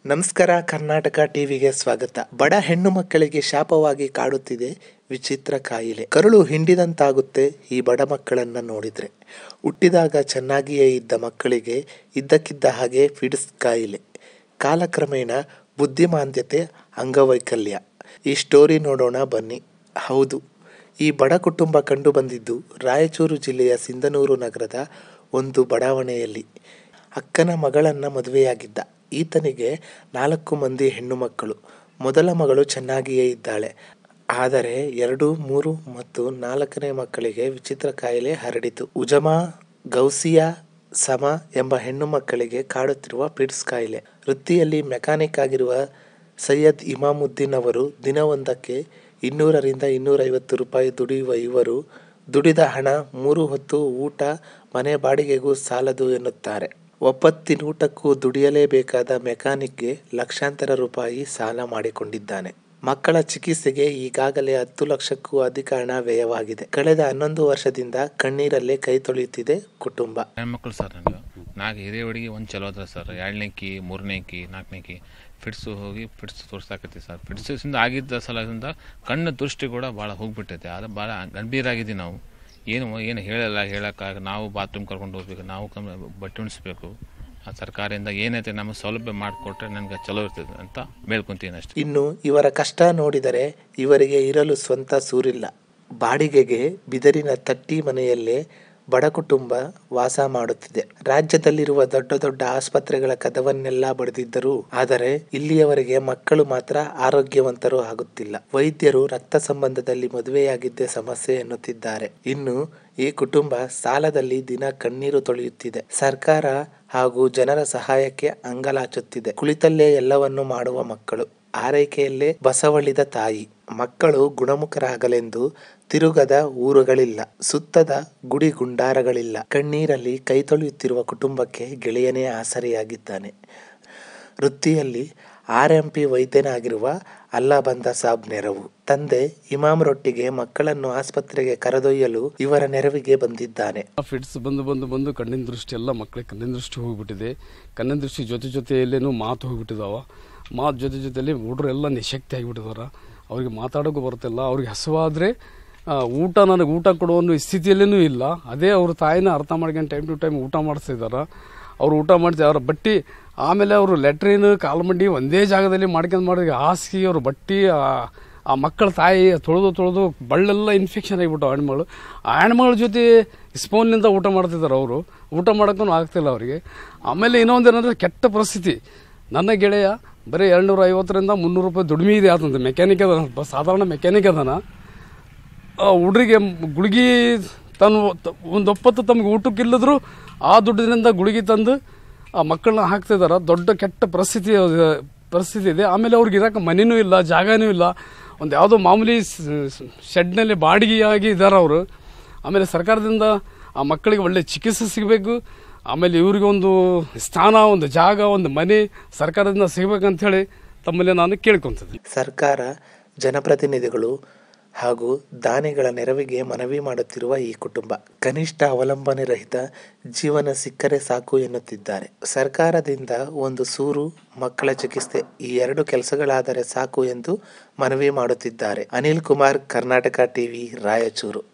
ನಮಸ್ಕಾರ ಕರ್ನಾಟಕ ಟಿವಿಗೆ ಸ್ವಾಗತ ಬಡ ಹೆಣ್ಣು ಮಕ್ಕಳಿಗೆ ಶಾಪವಾಗಿ ಕಾಡುತ್ತಿದೆ ವಿಚಿತ್ರ ಕಾಯಿಲೆ ಕರುಳು ಹಿಂಡಿದಂತಾಗುತ್ತೆ ಈ ಬಡ ಮಕ್ಕಳನ್ನ ನೋಡಿದ್ರೆ ಹುಟ್ಟಿದಾಗ ಚೆನ್ನಾಗಿಯೇ ಇದ್ದ ಮಕ್ಕಳಿಗೆ ಇದ್ದಕ್ಕಿದ್ದ ಹಾಗೆ ಫಿಡ್ಸ್ ಕಾಯಿಲೆ ಕಾಲಕ್ರಮೇಣ ಬುದ್ಧಿಮಾಂದ್ಯತೆ ಅಂಗವೈಕಲ್ಯ ಈ ಸ್ಟೋರಿ ನೋಡೋಣ ಬನ್ನಿ ಹೌದು ಈ ಬಡ ಕುಟುಂಬ ಕಂಡು ಬಂದಿದ್ದು ರಾಯಚೂರು ಜಿಲ್ಲೆಯ ಸಿಂಧನೂರು ನಗರದ ಒಂದು ಬಡಾವಣೆಯಲ್ಲಿ ಅಕ್ಕನ ಮಗಳನ್ನ ಮದುವೆಯಾಗಿದ್ದ ಈತನಿಗೆ ನಾಲ್ಕು ಮಂದಿ ಹೆಣ್ಣು ಮಕ್ಕಳು ಮೊದಲ ಮಗಳು ಚೆನ್ನಾಗಿಯೇ ಇದ್ದಾಳೆ ಆದರೆ ಎರಡು ಮೂರು ಮತ್ತು ನಾಲ್ಕನೇ ಮಕ್ಕಳಿಗೆ ವಿಚಿತ್ರ ಕಾಯಿಲೆ ಹರಡಿತು ಉಜಮಾ ಗೌಸಿಯಾ ಸಮ ಎಂಬ ಹೆಣ್ಣು ಮಕ್ಕಳಿಗೆ ಕಾಡುತ್ತಿರುವ ಪಿಡ್ಸ್ ಕಾಯಿಲೆ ವೃತ್ತಿಯಲ್ಲಿ ಮೆಕ್ಯಾನಿಕ್ ಆಗಿರುವ ಸೈಯದ್ ಇಮಾಮುದ್ದೀನ್ ಅವರು ದಿನವೊಂದಕ್ಕೆ ಇನ್ನೂರರಿಂದ ಇನ್ನೂರೈವತ್ತು ರೂಪಾಯಿ ದುಡಿಯುವ ಇವರು ದುಡಿದ ಹಣ ಮೂರು ಹೊತ್ತು ಊಟ ಮನೆ ಬಾಡಿಗೆಗೂ ಸಾಲದು ಎನ್ನುತ್ತಾರೆ ಒಪ್ಪತ್ತಿನೂಟಕ್ಕೂ ದುಡಿಯಲೇಬೇಕಾದ ಮೆಕ್ಯಾನಿಕ್ಗೆ ಲಕ್ಷಾಂತರ ರೂಪಾಯಿ ಸಾಲ ಮಾಡಿಕೊಂಡಿದ್ದಾನೆ ಮಕ್ಕಳ ಚಿಕಿತ್ಸೆಗೆ ಈಗಾಗಲೇ ಹತ್ತು ಲಕ್ಷಕ್ಕೂ ಅಧಿಕ ಹಣ ವ್ಯಯವಾಗಿದೆ ಕಳೆದ ಹನ್ನೊಂದು ವರ್ಷದಿಂದ ಕಣ್ಣೀರಲ್ಲೇ ಕೈ ತೊಳೆಯುತ್ತಿದೆ ಕುಟುಂಬ ಹೆಣ್ಮಕ್ಳು ಸರ್ ನನಗೆ ನಾಲ್ಕು ಹಿರಿಯ ಹುಡುಗಿ ಒಂದು ಚಲೋ ಅದ ಸರ್ ಎರಡನೇ ಕಿ ಮೂರನೇ ಕಿ ನಾಲ್ಕನೇ ಕಿ ಫಿಟ್ಸು ಹೋಗಿ ಫಿಟ್ಸ್ ತೋರ್ಸಾಕತ್ತಿ ಸರ್ ಫಿಟ್ಸಿಂದ ಆಗಿದ್ದ ಸಲದಿಂದ ಕಣ್ಣು ದೃಷ್ಟಿ ಕೂಡ ಭಾಳ ಹೋಗ್ಬಿಟ್ಟೈತೆ ಅದು ಭಾಳ ಗಂಭೀರಾಗಿದ್ದೀವಿ ನಾವು ಏನು ಏನು ಹೇಳಲ್ಲ ಹೇಳೋಕ್ಕಾಗ ನಾವು ಬಾತ್ರೂಮ್ ಕರ್ಕೊಂಡು ಹೋಗ್ಬೇಕು ನಾವು ಕಮ್ ಬಟ್ಟೆ ಉಣಿಸ್ಬೇಕು ಆ ಸರ್ಕಾರದಿಂದ ಏನೈತೆ ನಮಗೆ ಸೌಲಭ್ಯ ಮಾಡಿಕೊಟ್ರೆ ನನಗೆ ಚಲೋ ಇರ್ತದೆ ಅಂತ ಬೇಡ್ಕೊಂತೀನಿ ಅಷ್ಟೇ ಇನ್ನು ಇವರ ಕಷ್ಟ ನೋಡಿದರೆ ಇವರಿಗೆ ಇರಲು ಸ್ವಂತ ಸೂರಿಲ್ಲ ಬಾಡಿಗೆಗೆ ಬಿದರಿನ ತಟ್ಟಿ ಮನೆಯಲ್ಲೇ ಬಡ ಕುಟುಂಬ ವಾಸ ಮಾಡುತ್ತಿದೆ ರಾಜ್ಯದಲ್ಲಿರುವ ದೊಡ್ಡ ದೊಡ್ಡ ಆಸ್ಪತ್ರೆಗಳ ಕದವನ್ನೆಲ್ಲ ಬಡಿದಿದ್ದರು ಆದರೆ ಇಲ್ಲಿಯವರೆಗೆ ಮಕ್ಕಳು ಮಾತ್ರ ಆರೋಗ್ಯವಂತರು ಆಗುತ್ತಿಲ್ಲ ವೈದ್ಯರು ರಕ್ತ ಸಂಬಂಧದಲ್ಲಿ ಮದುವೆಯಾಗಿದ್ದೇ ಸಮಸ್ಯೆ ಎನ್ನುತ್ತಿದ್ದಾರೆ ಇನ್ನು ಈ ಕುಟುಂಬ ಸಾಲದಲ್ಲಿ ದಿನ ಕಣ್ಣೀರು ತೊಳೆಯುತ್ತಿದೆ ಸರ್ಕಾರ ಹಾಗೂ ಜನರ ಸಹಾಯಕ್ಕೆ ಅಂಗಲಾಚುತ್ತಿದೆ ಕುಳಿತಲ್ಲೇ ಎಲ್ಲವನ್ನು ಮಾಡುವ ಮಕ್ಕಳು ಆರೈಕೆಯಲ್ಲೇ ಬಸವಳಿದ ತಾಯಿ ಮಕ್ಕಳು ಗುಣಮುಖರಾಗಲೆಂದು ತಿರುಗದ ಊರುಗಳಿಲ್ಲ ಸುತ್ತದ ಗುಡಿ ಗುಂಡಾರಗಳಿಲ್ಲ ಕಣ್ಣೀರಲ್ಲಿ ಕೈ ತೊಳೆಯುತ್ತಿರುವ ಕುಟುಂಬಕ್ಕೆ ಗೆಳೆಯನೇ ಆಸರೆಯಾಗಿದ್ದಾನೆ ವೃತ್ತಿಯಲ್ಲಿ ಆರ್ ಎಂ ಪಿ ವೈದ್ಯನಾಗಿರುವ ಅಲ್ಲಾ ಬಂದ ಸಾಬ್ ನೆರವು ತಂದೆ ಇಮಾಮ್ ರೊಟ್ಟಿಗೆ ಮಕ್ಕಳನ್ನು ಆಸ್ಪತ್ರೆಗೆ ಕರೆದೊಯ್ಯಲು ಇವರ ನೆರವಿಗೆ ಬಂದಿದ್ದಾನೆ ಫಿಟ್ಸ್ ಬಂದು ಬಂದು ಬಂದು ಕಣ್ಣಿನ ದೃಷ್ಟಿ ಎಲ್ಲ ಮಕ್ಕಳಿಗೆ ಕಣ್ಣಿನ ದೃಷ್ಟಿ ಹೋಗ್ಬಿಟ್ಟಿದೆ ಕಣ್ಣಿನ ದೃಷ್ಟಿ ಜೊತೆ ಜೊತೆಯಲ್ಲೇನು ಮಾತು ಹೋಗ್ಬಿಟ್ಟಿದಾವ ಮಾತು ಜೊತೆ ಜೊತೆಯಲ್ಲಿ ಹುಡುಗರು ಎಲ್ಲ ನಿಶಕ್ತಿ ಆಗಿಬಿಟ್ಟಿದಾರ ಅವ್ರಿಗೆ ಮಾತಾಡೋಕ್ಕೂ ಬರ್ತಿಲ್ಲ ಅವ್ರಿಗೆ ಹಸುವಾದರೆ ಊಟ ನನಗೆ ಊಟ ಕೊಡೋ ಒಂದು ಸ್ಥಿತಿಯಲ್ಲೇನೂ ಇಲ್ಲ ಅದೇ ಅವ್ರ ತಾಯಿನ ಅರ್ಥ ಮಾಡ್ಕೊಂಡು ಟೈಮ್ ಟು ಟೈಮ್ ಊಟ ಮಾಡಿಸ್ತಿದ್ದಾರೆ ಅವ್ರು ಊಟ ಮಾಡ್ತಾರೆ ಅವ್ರ ಬಟ್ಟಿ ಆಮೇಲೆ ಅವರು ಲೆಟ್ರಿನ್ ಕಾಲ್ಮಂಡಿ ಒಂದೇ ಜಾಗದಲ್ಲಿ ಮಾಡ್ಕೊಂಡು ಮಾಡಿ ಹಾಸಿಗೆ ಅವ್ರ ಬಟ್ಟಿ ಆ- ಆ ಮಕ್ಕಳ ತಾಯಿ ತೊಳೆದು ತೊಳೆದು ಬಳ್ಳೆಲ್ಲ ಇನ್ಫೆಕ್ಷನ್ ಆಗಿಬಿಟ್ಟು ಹೆಣ್ಮಗಳು ಆ ಹೆಣ್ಮಗಳ ಜೊತೆ ಸ್ಪೂನ್ನಿಂದ ಊಟ ಮಾಡ್ತಿದ್ದಾರೆ ಅವರು ಊಟ ಮಾಡೋಕ್ಕೂ ಆಗ್ತಿಲ್ಲ ಅವರಿಗೆ ಆಮೇಲೆ ಇನ್ನೊಂದು ಏನಂದ್ರೆ ಕೆಟ್ಟ ಪರಿಸ್ಥಿತಿ ನನ್ನ ಗೆಳೆಯ ಬರೀ ಎರಡುನೂರ ಐವತ್ತರಿಂದ ಮುನ್ನೂರು ರೂಪಾಯಿ ದುಡಿಮೆ ಇದೆ ಆತಂತೆ ಮೆಕ್ಯಾನಿಕ್ ಅದ ಬ- ಸಾಧಾರಣ ಮೆಕ್ಯಾನಿಕ್ ಅದನ ಆ ಹುಡುಗಿಗೆ ಗುಳಿಗೆ ತನ್ನ ಒಂದು ಒಪ್ಪತ್ತು ತಮಗೆ ಊಟಕ್ಕಿಲ್ಲದ್ರು ಆ ದುಡ್ಡಿನಿಂದ ಗುಳಿಗೆ ತಂದು ಆ ಮಕ್ಕಳನ್ನ ಹಾಕ್ತಿದಾರ ದೊಡ್ಡ ಕೆಟ್ಟ ಪರಿಸ್ಥಿತಿ ಅದು- ಪರಿಸ್ಥಿತಿ ಇದೆ ಆಮೇಲೆ ಅವ್ರಿಗೆ ಇರಕ್ಕೆ ಮನೆನೂ ಇಲ್ಲ ಜಾಗನೂ ಇಲ್ಲ ಒಂದು ಯಾವುದೋ ಮಾಮೂಲಿ ಶೆಡ್ನಲ್ಲಿ ಬಾಡಿಗೆಯಾಗಿ ಇದ್ದಾರೆ ಅವರು ಆಮೇಲೆ ಸರ್ಕಾರದಿಂದ ಆ ಮಕ್ಕಳಿಗೆ ಒಳ್ಳೆ ಚಿಕಿತ್ಸೆ ಸಿಗಬೇಕು ಆಮೇಲೆ ಇವರಿಗೆ ಒಂದು ಸ್ಥಾನ ಒಂದು ಜಾಗ ಒಂದು ಮನೆ ಸರ್ಕಾರದಿಂದ ಸಿಗಬೇಕಂತ ಹೇಳಿ ತಮ್ಮಲ್ಲಿ ನಾನು ಕೇಳ್ಕೊಂತಿದ್ದೆ ಸರ್ಕಾರ ಜನಪ್ರತಿನಿಧಿಗಳು ಹಾಗೂ ದಾನಿಗಳ ನೆರವಿಗೆ ಮನವಿ ಮಾಡುತ್ತಿರುವ ಈ ಕುಟುಂಬ ಕನಿಷ್ಠ ಅವಲಂಬನೆ ರಹಿತ ಜೀವನ ಸಿಕ್ಕರೆ ಸಾಕು ಎನ್ನುತ್ತಿದ್ದಾರೆ ಸರ್ಕಾರದಿಂದ ಒಂದು ಸೂರು ಮಕ್ಕಳ ಚಿಕಿತ್ಸೆ ಈ ಎರಡು ಕೆಲಸಗಳಾದರೆ ಸಾಕು ಎಂದು ಮನವಿ ಮಾಡುತ್ತಿದ್ದಾರೆ ಅನಿಲ್ ಕುಮಾರ್ ಕರ್ನಾಟಕ ಟಿವಿ ರಾಯಚೂರು